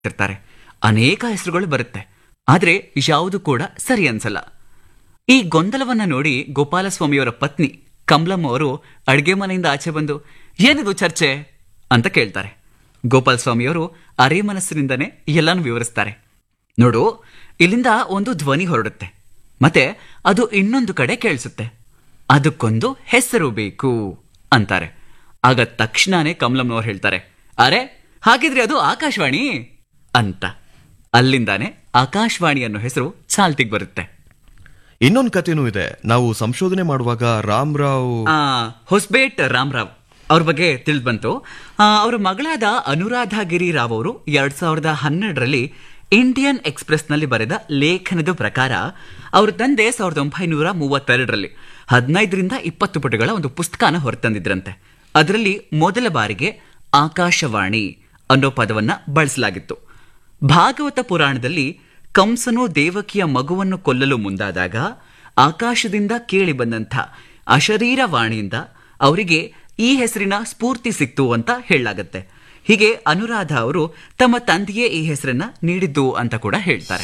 ಇರ್ತಾರೆ ಅನೇಕ ಹೆಸರುಗಳು ಬರುತ್ತೆ ಆದ್ರೆ ಯಾವುದು ಕೂಡ ಸರಿ ಅನ್ಸಲ್ಲ ಈ ಗೊಂದಲವನ್ನ ನೋಡಿ ಗೋಪಾಲಸ್ವಾಮಿಯವರ ಪತ್ನಿ ಕಮಲಮ್ಮ ಅವರು ಅಡ್ಗೆ ಮನೆಯಿಂದ ಆಚೆ ಬಂದು ಏನಿದು ಚರ್ಚೆ ಅಂತ ಕೇಳ್ತಾರೆ ಗೋಪಾಲಸ್ವಾಮಿಯವರು ಅರೆ ಮನಸ್ಸಿನಿಂದನೇ ಎಲ್ಲಾನು ವಿವರಿಸ್ತಾರೆ ನೋಡು ಇಲ್ಲಿಂದ ಒಂದು ಧ್ವನಿ ಹೊರಡುತ್ತೆ ಮತ್ತೆ ಅದು ಇನ್ನೊಂದು ಕಡೆ ಕೇಳಿಸುತ್ತೆ ಅದಕ್ಕೊಂದು ಹೆಸರು ಬೇಕು ಅಂತಾರೆ ಆಗ ತಕ್ಷಣನೇ ಕಮಲಮ್ಮನವ್ರು ಹೇಳ್ತಾರೆ ಅರೆ ಹಾಗಿದ್ರೆ ಅದು ಆಕಾಶವಾಣಿ ಅಂತ ಅಲ್ಲಿಂದಾನೆ ಆಕಾಶವಾಣಿ ಅನ್ನೋ ಹೆಸರು ಚಾಲ್ತಿಗೆ ಬರುತ್ತೆ ಇನ್ನೊಂದು ಕಥೆನೂ ಇದೆ ನಾವು ಸಂಶೋಧನೆ ಮಾಡುವಾಗ ರಾಮ್ರಾವ್ ಆ, ಹೊಸಬೇಟ್ ರಾಮರಾವ್ ಅವ್ರ ಬಗ್ಗೆ ತಿಳಿದು ಬಂತು ಆ, ಅವರ ಮಗಳಾದ ಅನುರಾಧ ಗಿರಿ ರಾವ್ ಅವರು ಎರಡ್ ಸಾವಿರದ ಹನ್ನೆರಡರಲ್ಲಿ ಇಂಡಿಯನ್ ಎಕ್ಸ್ಪ್ರೆಸ್ನಲ್ಲಿ ಬರೆದ ಲೇಖನದ ಪ್ರಕಾರ ಅವ್ರ ತಂದೆ ಸಾವಿರದ ಒಂಬೈನೂರ ಮೂವತ್ತೆರಡರಲ್ಲಿ ಹದಿನೈದರಿಂದ ಇಪ್ಪತ್ತು ಪುಟಗಳ ಒಂದು ಪುಸ್ತಕನ ಹೊರತಂದಿದ್ರಂತೆ ಅದರಲ್ಲಿ ಮೊದಲ ಬಾರಿಗೆ ಆಕಾಶವಾಣಿ ಅನ್ನೋ ಪದವನ್ನ ಬಳಸಲಾಗಿತ್ತು ಭಾಗವತ ಪುರಾಣದಲ್ಲಿ ಕಂಸನು ದೇವಕಿಯ ಮಗುವನ್ನು ಕೊಲ್ಲಲು ಮುಂದಾದಾಗ ಆಕಾಶದಿಂದ ಕೇಳಿ ಬಂದಂಥ ಅಶರೀರ ವಾಣಿಯಿಂದ ಅವರಿಗೆ ಈ ಹೆಸರಿನ ಸ್ಫೂರ್ತಿ ಸಿಕ್ತು ಅಂತ ಹೇಳಲಾಗತ್ತೆ ಹೀಗೆ ಅನುರಾಧ ಅವರು ತಮ್ಮ ತಂದೆಯೇ ಈ ಹೆಸರನ್ನ ನೀಡಿದ್ದು ಅಂತ ಕೂಡ ಹೇಳ್ತಾರೆ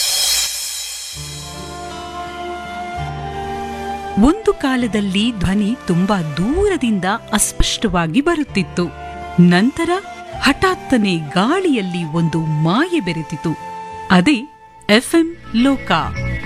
ಒಂದು ಕಾಲದಲ್ಲಿ ಧ್ವನಿ ತುಂಬಾ ದೂರದಿಂದ ಅಸ್ಪಷ್ಟವಾಗಿ ಬರುತ್ತಿತ್ತು ನಂತರ ಹಠಾತ್ತನೆ ಗಾಳಿಯಲ್ಲಿ ಒಂದು ಮಾಯೆ ಬೆರೆತಿತು ಅದೇ ಎಫ್ಎಂ ಲೋಕ